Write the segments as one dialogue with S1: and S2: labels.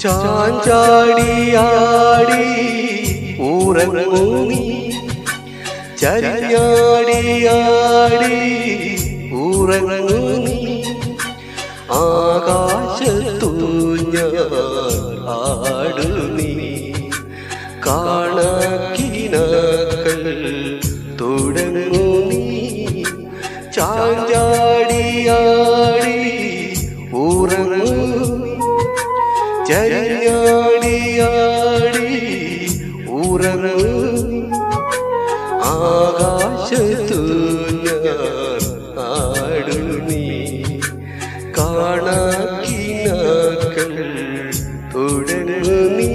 S1: ചാഞ്ചാടിയാടി ഉറങ്ങി ചരിഞ്ഞാടിയാടി ഉറങ്ങി ആകാശത്തു ഞാൻ ആടുന്നീ കാണാക്കിനാക്കൾ തുടങ്ങൂ നീ ചാഞ്ചാടിയാടി ഉറങ്ങൂ ചരിഞ്ഞാടിയാടി ഉറങ്ങൂ ആകാശത്തു ഞാൻ ആടുന്നീ കാണാക്കിനാക്കൾ തുടങ്ങൂ നീ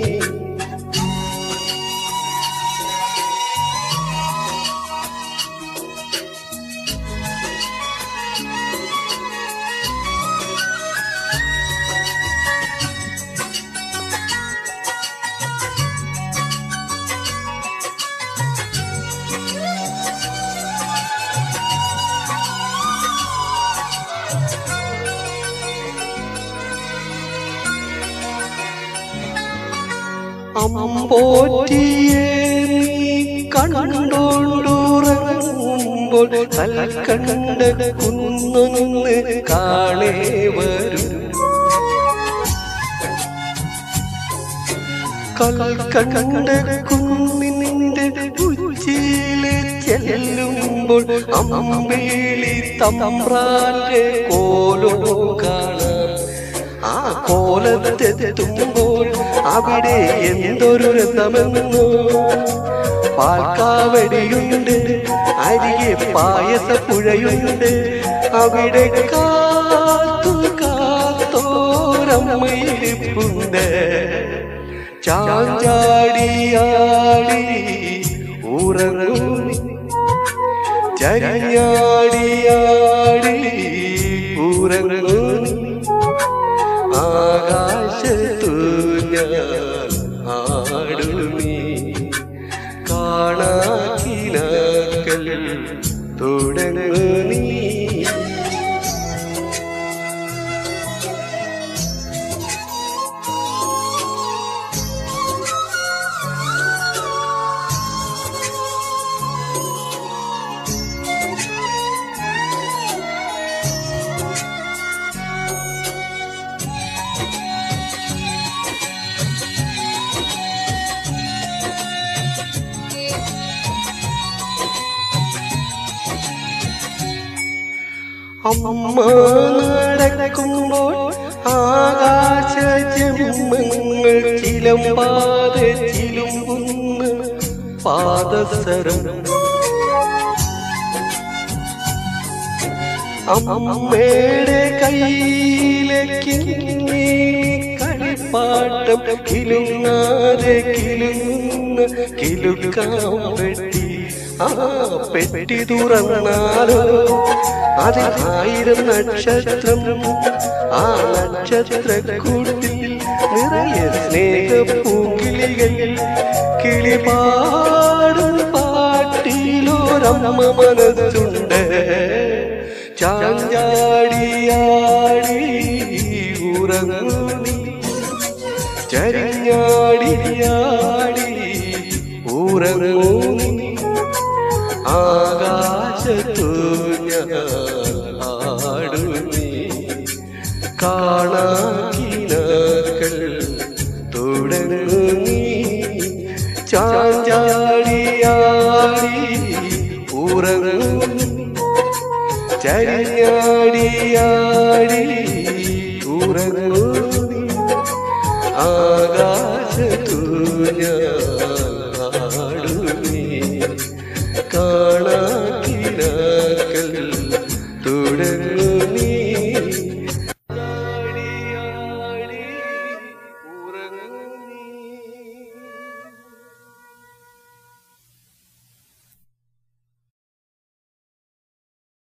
S1: അമ്പോറ്റിയെ നീ കണ്ടോണ്ടുറങ്ങുമ്പോൾ കൽക്കണ്ട കുന്നൊന്ന് കാണേ വരും കൽക്കണ്ട കുന്നിന്റെ ഉച്ചിയില് ചെല്ലുമ്പോൾ അമ്പേളി തമ്പ്രാന്റെ കോലോ കാണാം ആ കോലത്തെത്തുമ്പോൾ അവിടെ എന്തൊരു രഥമെന്നോ പാൽക്കാവടിയുണ്ട് അരികെ പായസപ്പുഴയുണ്ട് അവിടെ കാത്തു കാത്തോരമ്മയിരിപ്പുണ്ട് ചാഞ്ചാടിയാടി ഉറങ്ങൂനി ചരിഞ്ഞാടിയാടി ഉറങ്ങൂനി ആകാശത്തു ഞാൻ ആടുമീ കാണാക്കിനാക്കൽ തുടങ്ങൂ നീ അമ്മ നടക്കുമ്പോൾ ആകാശ ജന്മങ്ങൾ ചിലമ്പാതെ ചിലുമ്പുന്ന പാദസരം അമ്മയുടെ കയ്യിലേക്ക് കളിപ്പാട്ടം കിലുങ്ങാതെ കിലുങ്ങുന്ന കിലുക്കാൻ പെട്ടി ആ പെട്ടി തുറന്നാലോ അതിൽ ആയിരം നക്ഷത്രം ആ നക്ഷത്രക്കൂട്ടിൽ നിറയെ സ്നേഹപ്പൂങ്കിളികൾ കിളിപാടും പാട്ടിലൊരമ്മ മനസ്സുണ്ട് ചാഞ്ചാടിയാടി ഉറങ്ങി ചരിഞ്ഞാടിയാടി ഉറങ്ങി ആകാശത്തു ഞാൻ ആടുമീ കാണാക്കിനാക്കൾ തുടങ്ങി ചാഞ്ചാടിയാടി ഉറങ്ങി ചരിഞ്ഞാടിയാടി